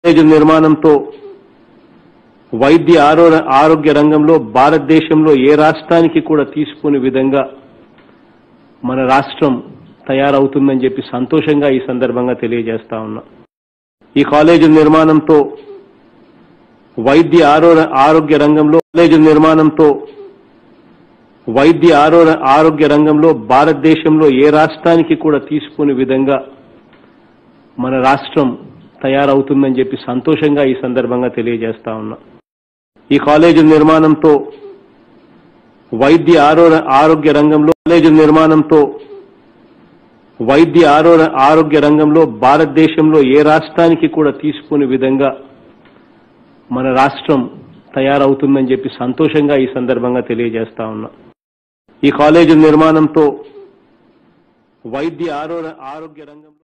college నిర్మాణంతో వైద్య ఆరో ఆరోగ్య రంగంలో భారతదేశంలో ఏ రాష్ట్రానికి కూడా తీసుకునే విధంగా మన రాష్ట్రం తయారవుతుందని చెప్పి సంతోషంగా ఈ సందర్భంగా తెలియజేస్తా ఉన్నా ఈ కాలేజీ నిర్మాణంతో వైద్య ఆరో ఆరోగ్య రంగంలో కాలేజీ నిర్మాణంతో వైద్య ఆరో ఆరోగ్య రంగంలో భారతదేశంలో ఏ రాష్ట్రానికి కూడా తీసుకునే విధంగా మన రాష్ట్రం తయారవుతుందని చెప్పి సంతోషంగా ఈ సందర్భంగా తెలియజేస్తా ఉన్నా ఈ కాలేజీ నిర్మాణంతో వైద్య ఆరో ఆరోగ్య రంగంలో కాలేజీ నిర్మాణంతో వైద్య ఆరో ఆరోగ్య రంగంలో భారతదేశంలో ఏ రాష్ట్రానికి కూడా తీసుకునే విధంగా మన రాష్ట్రం తయారవుతుందని చెప్పి సంతోషంగా ఈ సందర్భంగా తెలియజేస్తా ఉన్నా ఈ కాలేజీ నిర్మాణంతో వైద్య ఆరో ఆరోగ్య రంగంలో